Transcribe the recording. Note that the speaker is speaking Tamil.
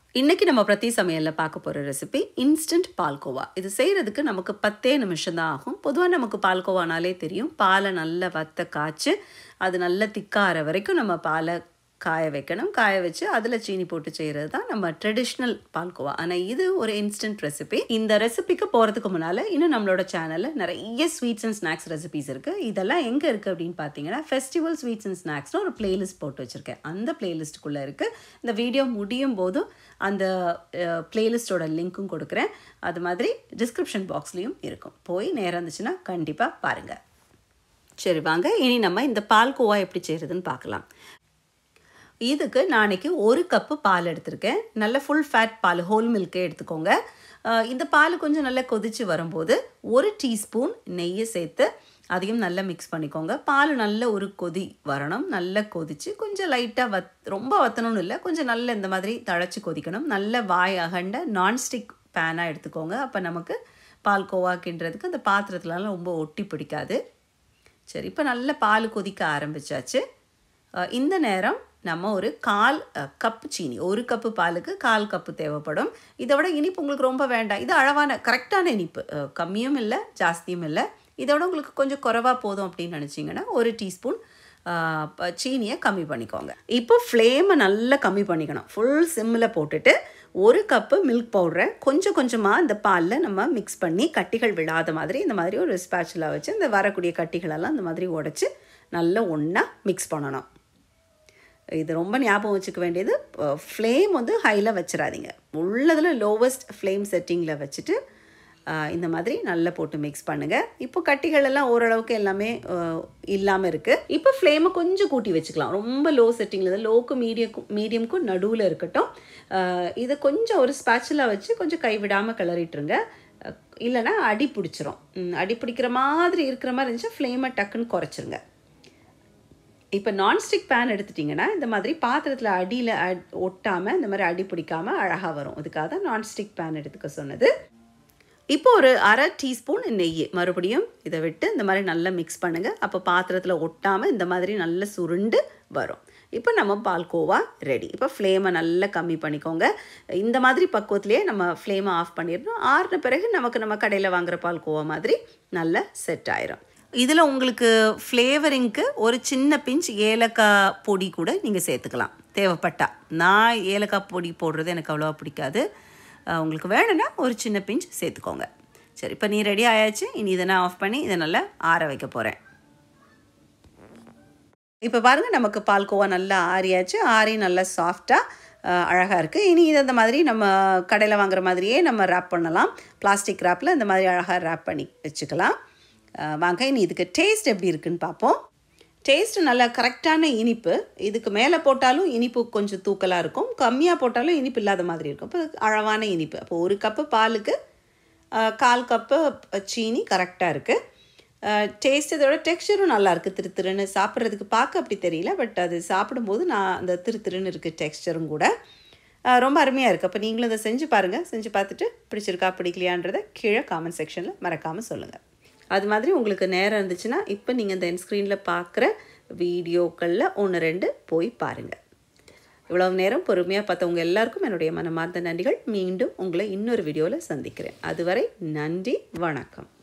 இன்னைக்கு நம்ம பிரதி சமையலில் பார்க்க போகிற ரெசிபி இன்ஸ்டன்ட் பால்கோவா இது செய்கிறதுக்கு நமக்கு பத்தே நிமிஷம் தான் ஆகும் பொதுவாக நமக்கு பால்கோவானாலே தெரியும் பாலை நல்லா வத்த காய்ச்சி அது நல்லா திக்கார வரைக்கும் நம்ம பாலை காய வைக்கணும் காய வச்சு அதில் சீனி போட்டு செய்கிறது தான் நம்ம ட்ரெடிஷ்னல் பால்கோவா ஆனால் இது ஒரு இன்ஸ்டன்ட் ரெசிபி இந்த ரெசிபிக்கு போகிறதுக்கு முன்னால் இன்னும் நம்மளோட சேனலில் நிறைய ஸ்வீட்ஸ் அண்ட் ஸ்நாக்ஸ் ரெசிபிஸ் இருக்குது இதெல்லாம் எங்கே இருக்குது அப்படின்னு பார்த்தீங்கன்னா ஃபெஸ்டிவல் ஸ்வீட்ஸ் அண்ட் ஸ்நாக்ஸ்னு ஒரு பிளேலிஸ்ட் போட்டு வச்சுருக்கேன் அந்த பிளேலிஸ்ட்டுக்குள்ளே இருக்குது இந்த வீடியோ முடியும் போதும் அந்த பிளேலிஸ்ட்டோட லிங்க்கும் கொடுக்குறேன் அது மாதிரி டிஸ்கிரிப்ஷன் பாக்ஸ்லேயும் இருக்கும் போய் நேரம் இருந்துச்சுன்னா கண்டிப்பாக பாருங்கள் சரி வாங்க இனி நம்ம இந்த பால்கோவா எப்படி செய்கிறதுன்னு பார்க்கலாம் இதுக்கு நாளைக்கு ஒரு கப்பு பால் எடுத்திருக்கேன் நல்ல ஃபுல் ஃபேட் பால் ஹோல் மில்க்கே எடுத்துக்கோங்க இந்த பால் கொஞ்சம் நல்லா கொதித்து வரும்போது ஒரு டீஸ்பூன் நெய்யை சேர்த்து அதையும் நல்லா மிக்ஸ் பண்ணிக்கோங்க பால் நல்ல ஒரு கொதி வரணும் நல்லா கொதித்து கொஞ்சம் லைட்டாக வத் ரொம்ப வத்தணும்னு இல்லை கொஞ்சம் நல்ல இந்த மாதிரி தழைச்சி கொதிக்கணும் நல்ல வாய் அகண்ட நான்ஸ்டிக் பேனாக எடுத்துக்கோங்க அப்போ நமக்கு பால் கோவாக்கின்றதுக்கு அந்த பாத்திரத்துலலாம் ரொம்ப ஒட்டி பிடிக்காது சரி இப்போ நல்ல பால் கொதிக்க ஆரம்பித்தாச்சு இந்த நேரம் நம்ம ஒரு கால் கப்பு சீனி ஒரு கப்பு பாலுக்கு கால் கப்பு தேவைப்படும் இதை விட இனிப்பு உங்களுக்கு ரொம்ப வேண்டாம் இது அளவான கரெக்டான இனிப்பு கம்மியும் இல்லை ஜாஸ்தியும் இல்லை இதோட உங்களுக்கு கொஞ்சம் குறைவாக போதும் அப்படின்னு நினச்சிங்கன்னா ஒரு டீஸ்பூன் சீனியை கம்மி பண்ணிக்கோங்க இப்போ ஃப்ளேமை நல்லா கம்மி பண்ணிக்கணும் ஃபுல் சிம்மில் போட்டுட்டு ஒரு கப்பு மில்க் பவுடரை கொஞ்சம் கொஞ்சமாக இந்த பாலில் நம்ம மிக்ஸ் பண்ணி கட்டிகள் விழாத மாதிரி இந்த மாதிரி ஒரு ஸ்பேச்சுலாக வச்சு இந்த வரக்கூடிய கட்டிகளெல்லாம் இந்த மாதிரி உடச்சி நல்லா ஒன்றா மிக்ஸ் பண்ணணும் இது ரொம்ப ஞாபகம் வச்சுக்க வேண்டியது ஃப்ளேம் வந்து ஹையில் வச்சிடாதீங்க உள்ளதில் லோவஸ்ட் ஃப்ளேம் செட்டிங்கில் வச்சுட்டு இந்த மாதிரி நல்லா போட்டு மிக்ஸ் பண்ணுங்கள் இப்போ கட்டிகள் எல்லாம் ஓரளவுக்கு எல்லாமே இல்லாமல் இருக்குது இப்போ ஃப்ளேமை கொஞ்சம் கூட்டி வச்சுக்கலாம் ரொம்ப லோ செட்டிங்கில் லோக்கு மீடியக்கும் மீடியமுக்கும் நடுவில் இருக்கட்டும் இதை கொஞ்சம் ஒரு ஸ்பேச்சுலாக வச்சு கொஞ்சம் கைவிடாமல் கிளறிட்டுருங்க இல்லைனா அடி பிடிச்சிரும் அடி பிடிக்கிற மாதிரி இருக்கிற மாதிரி இருந்துச்சுன்னா ஃப்ளேமை டக்குன்னு குறைச்சிருங்க இப்போ நான்ஸ்டிக் பேன் எடுத்துட்டிங்கன்னா இந்த மாதிரி பாத்திரத்தில் அடியில் ஒட்டாமல் இந்த மாதிரி அடி பிடிக்காமல் அழகாக வரும் அதுக்காக தான் நான்ஸ்டிக் பேன் எடுத்துக்க சொன்னது இப்போ ஒரு அரை டீஸ்பூன் நெய் மறுபடியும் இதை விட்டு இந்த மாதிரி நல்லா மிக்ஸ் பண்ணுங்கள் அப்போ பாத்திரத்தில் ஒட்டாமல் இந்த மாதிரி நல்லா சுருண்டு வரும் இப்போ நம்ம பால்கோவா ரெடி இப்போ ஃப்ளேமை நல்லா கம்மி பண்ணிக்கோங்க இந்த மாதிரி பக்குவத்துலேயே நம்ம ஃப்ளேமை ஆஃப் பண்ணிடணும் ஆறின பிறகு நமக்கு நம்ம கடையில் வாங்குகிற பால்கோவா மாதிரி நல்லா செட் ஆயிரும் இதில் உங்களுக்கு ஃப்ளேவரிங்க்கு ஒரு சின்ன பிஞ்ச் ஏலக்காய் பொடி கூட நீங்கள் சேர்த்துக்கலாம் தேவைப்பட்டா நான் ஏலக்காய் பொடி போடுறது எனக்கு அவ்வளோவா பிடிக்காது உங்களுக்கு வேணும்னா ஒரு சின்ன பிஞ்ச் சேர்த்துக்கோங்க சரி இப்போ நீ ரெடி ஆயாச்சு இனி இதை நான் ஆஃப் பண்ணி இதை நல்லா ஆற வைக்க போகிறேன் இப்போ பாருங்கள் நமக்கு பால்கோவா நல்லா ஆறியாச்சு ஆறி நல்லா சாஃப்டாக அழகாக இருக்குது இனி இதை இந்த மாதிரி நம்ம கடையில் வாங்குற மாதிரியே நம்ம ரேப் பண்ணலாம் பிளாஸ்டிக் ரேப்பில் இந்த மாதிரி அழகாக ரேப் பண்ணி வச்சுக்கலாம் வாங்க இனி இதுக்கு டேஸ்ட் எப்படி இருக்குன்னு பார்ப்போம் டேஸ்ட் நல்லா கரெக்டான இனிப்பு இதுக்கு மேலே போட்டாலும் இனிப்பு கொஞ்சம் தூக்கலாக இருக்கும் கம்மியாக போட்டாலும் இனிப்பு இல்லாத மாதிரி இருக்கும் இப்போ அளவான இனிப்பு அப்போ ஒரு கப்பு பாலுக்கு கால் கப்பு சீனி கரெக்டாக இருக்குது டேஸ்ட் இதோட டெக்ஸ்டரும் நல்லா இருக்குது திரு திருன்னு சாப்பிட்றதுக்கு பார்க்க அப்படி தெரியல பட் அது சாப்பிடும்போது நான் அந்த திரு திருன்னு இருக்குது டெக்ஸ்டரும் கூட ரொம்ப அருமையாக இருக்குது அப்போ நீங்களும் இதை செஞ்சு பாருங்கள் செஞ்சு பார்த்துட்டு பிடிச்சிருக்கா பிடிக்கலையான்றதை கீழே காமெண்ட் செக்ஷனில் மறக்காமல் சொல்லுங்கள் அது மாதிரி உங்களுக்கு நேரம் இருந்துச்சுன்னா இப்போ நீங்கள் இந்த என் ஸ்க்ரீனில் பார்க்குற வீடியோக்களில் ஒன்று ரெண்டு போய் பாருங்கள் இவ்வளவு நேரம் பொறுமையாக பார்த்தவங்க எல்லாருக்கும் என்னுடைய மனமார்ந்த நன்றிகள் மீண்டும் உங்களை இன்னொரு வீடியோவில் சந்திக்கிறேன் அதுவரை நன்றி வணக்கம்